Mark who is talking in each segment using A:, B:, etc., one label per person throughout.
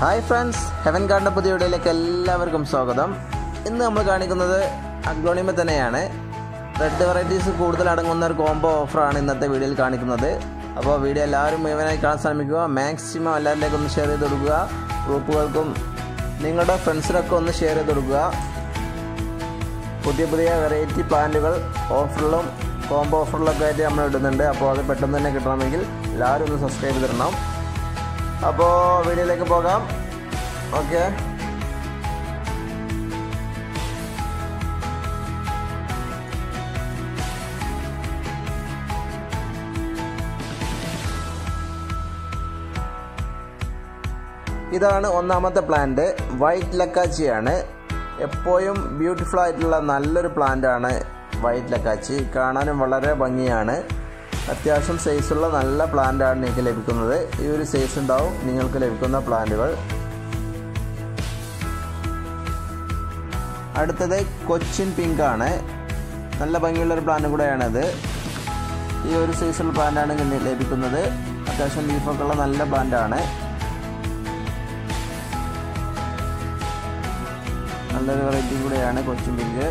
A: hi friends heaven ഗാർഡിൻ്റെ പുതിയ വീഡിയോയിലേക്ക് എല്ലാവർക്കും സ്വാഗതം ഇന്ന് നമ്മൾ കാണിക്കുന്നത് അഗ്ലോണിമ തന്നെയാണ് റെഡ് വെറൈറ്റീസ് കൂടുതൽ അടങ്ങുന്ന ഒരു കോംബോ ഓഫറാണ് ഇന്നത്തെ വീഡിയോയിൽ കാണിക്കുന്നത് അപ്പോൾ വീഡിയോ എല്ലാവരും മുഴുവനായി കാണാൻ ശ്രമിക്കുക മാക്സിമം എല്ലാവരിലേക്കും ഒന്ന് ഷെയർ ചെയ്ത് കൊടുക്കുക ഗ്രൂപ്പുകൾക്കും നിങ്ങളുടെ ഫ്രണ്ട്സിനൊക്കെ ഒന്ന് ഷെയർ ചെയ്ത് കൊടുക്കുക പുതിയ പുതിയ വെറൈറ്റി പ്ലാന്റുകൾ ഓഫറിലും കോംബോ ഓഫറിലൊക്കെ ആയിട്ട് നമ്മൾ ഇടുന്നുണ്ട് അപ്പോൾ അത് പെട്ടെന്ന് തന്നെ കിട്ടണമെങ്കിൽ എല്ലാവരും ഒന്ന് സബ്സ്ക്രൈബ് ചെയ്തിടണം അപ്പോൾ വീഡിയോയിലേക്ക് പോകാം ഓക്കെ ഇതാണ് ഒന്നാമത്തെ പ്ലാന്റ് വൈറ്റ് ലക്കാച്ചിയാണ് എപ്പോഴും ബ്യൂട്ടിഫുൾ ആയിട്ടുള്ള നല്ലൊരു പ്ലാന്റ് ആണ് വൈറ്റ് ലക്കാച്ചി കാണാനും വളരെ ഭംഗിയാണ് അത്യാവശ്യം സൈസുള്ള നല്ല പ്ലാന്റ് ആണ് നിങ്ങൾക്ക് ലഭിക്കുന്നത് ഈ ഒരു സൈസ് ഉണ്ടാവും നിങ്ങൾക്ക് ലഭിക്കുന്ന പ്ലാന്റുകൾ അടുത്തത് കൊച്ചിൻ പിങ്ക് ആണ് നല്ല ഭംഗിയുള്ള ഒരു പ്ലാന്റ് കൂടെയാണിത് ഈ ഒരു സൈസുള്ള പ്ലാന്റാണ് നിങ്ങൾക്ക് ലഭിക്കുന്നത് അത്യാവശ്യം ലീഫൊക്കെ ഉള്ള നല്ല പ്ലാന്റ് ആണ് നല്ലൊരു വെറൈറ്റി കൂടെയാണ് കൊച്ചിൻ പിങ്ക്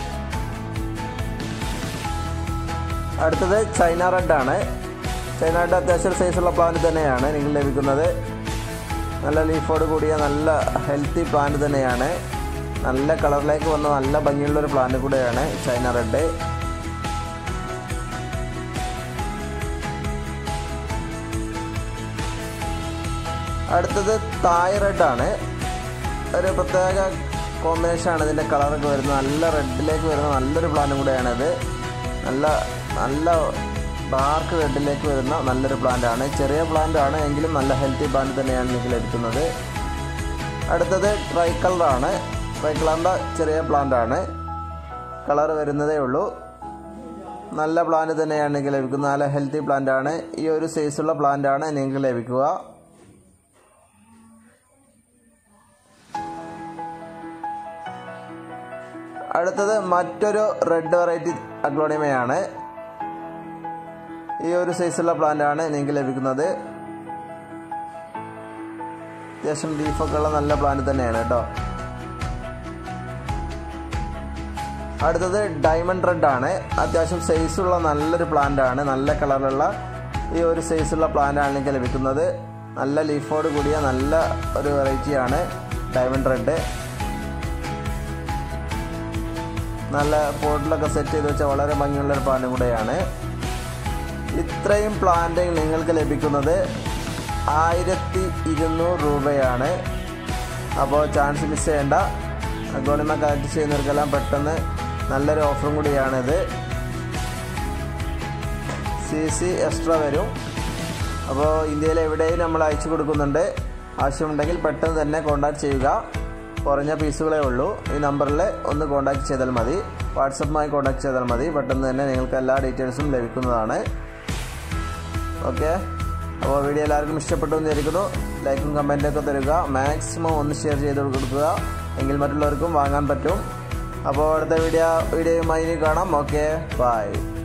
A: അടുത്തത് ചൈന റെഡ് ആണ് ചൈന റെഡ് അത്യാവശ്യം സൈസുള്ള പ്ലാന്റ് തന്നെയാണ് നിങ്ങൾ ലഭിക്കുന്നത് നല്ല ലീഫോട് കൂടിയ നല്ല ഹെൽത്തി പ്ലാന്റ് തന്നെയാണ് നല്ല കളറിലേക്ക് വന്ന നല്ല ഭംഗിയുള്ള ഒരു പ്ലാന്റ് കൂടെയാണ് ചൈന റെഡ് അടുത്തത് തായ് റെഡ് ആണ് ഒരു പ്രത്യേക കോമ്പിനേഷൻ ആണ് ഇതിൻ്റെ കളറൊക്കെ വരുന്നത് നല്ല റെഡിലേക്ക് വരുന്ന നല്ലൊരു പ്ലാന്റും കൂടെയാണിത് നല്ല നല്ല ഡാർക്ക് റെഡിലേക്ക് വരുന്ന നല്ലൊരു പ്ലാന്റ് ആണ് ചെറിയ പ്ലാന്റ് ആണ് എങ്കിലും നല്ല ഹെൽത്തി പ്ലാന്റ് തന്നെയാണ് എനിക്ക് ലഭിക്കുന്നത് അടുത്തത് ട്രൈ കളറാണ് ട്രൈ കളറിൻ്റെ ചെറിയ പ്ലാന്റ് ആണ് കളർ വരുന്നതേ ഉള്ളൂ നല്ല പ്ലാന്റ് തന്നെയാണ് എനിക്ക് ലഭിക്കുന്നത് നല്ല ഹെൽത്തി പ്ലാന്റ് ആണ് ഈ ഒരു സൈസുള്ള പ്ലാന്റ് ആണ് നിങ്ങൾക്ക് ലഭിക്കുക അടുത്തത് മറ്റൊരു റെഡ് വെറൈറ്റി അഗ്ലോണിമയാണ് ഈ ഒരു സൈസുള്ള പ്ലാന്റ് ആണ് നിങ്ങൾക്ക് ലഭിക്കുന്നത് അത്യാവശ്യം ലീഫൊക്കെ ഉള്ള നല്ല പ്ലാന്റ് തന്നെയാണ് കേട്ടോ അടുത്തത് ഡയമണ്ട് റെഡ് ആണ് അത്യാവശ്യം സൈസുള്ള നല്ലൊരു പ്ലാന്റ് ആണ് നല്ല കളറുള്ള ഈ ഒരു സൈസുള്ള പ്ലാന്റ് ആണ് നിങ്ങൾക്ക് ലഭിക്കുന്നത് നല്ല ലീഫോട് കൂടിയ നല്ല ഒരു വെറൈറ്റിയാണ് ഡയമണ്ട് റെഡ് നല്ല പോട്ടിലൊക്കെ സെറ്റ് ചെയ്ത് വെച്ച വളരെ ഭംഗിയുള്ള ഒരു പ്ലാന്റ് കൂടെയാണ് ഇത്രയും പ്ലാന്റ് നിങ്ങൾക്ക് ലഭിക്കുന്നത് ആയിരത്തി ഇരുന്നൂറ് രൂപയാണ് അപ്പോൾ ചാൻസ് മിസ് ചെയ്യേണ്ട ഗോളിമ കളക്ട് ചെയ്യുന്നവർക്കെല്ലാം പെട്ടെന്ന് നല്ലൊരു ഓഫറും കൂടിയാണിത് സി സി എക്സ്ട്രാ വരും അപ്പോൾ ഇന്ത്യയിൽ എവിടെയും നമ്മൾ അയച്ചു കൊടുക്കുന്നുണ്ട് ആവശ്യമുണ്ടെങ്കിൽ പെട്ടെന്ന് തന്നെ കോൺടാക്ട് ചെയ്യുക കുറഞ്ഞ പീസുകളേ ഉള്ളൂ ഈ നമ്പറിൽ ഒന്ന് കോൺടാക്ട് ചെയ്താൽ മതി വാട്സപ്പുമായി കോൺടാക്ട് ചെയ്താൽ മതി പെട്ടെന്ന് തന്നെ നിങ്ങൾക്ക് എല്ലാ ഡീറ്റെയിൽസും ലഭിക്കുന്നതാണ് ഓക്കെ അപ്പോൾ വീഡിയോ എല്ലാവർക്കും ഇഷ്ടപ്പെട്ടു എന്ന് വിചാരിക്കുന്നു ലൈക്കും കമൻറ്റൊക്കെ തരിക മാക്സിമം ഒന്ന് ഷെയർ ചെയ്ത് കൊടുക്കുക എങ്കിൽ മറ്റുള്ളവർക്കും വാങ്ങാൻ പറ്റും അപ്പോൾ അടുത്ത വീഡിയോ വീഡിയോയുമായി കാണാം ഓക്കെ ബൈ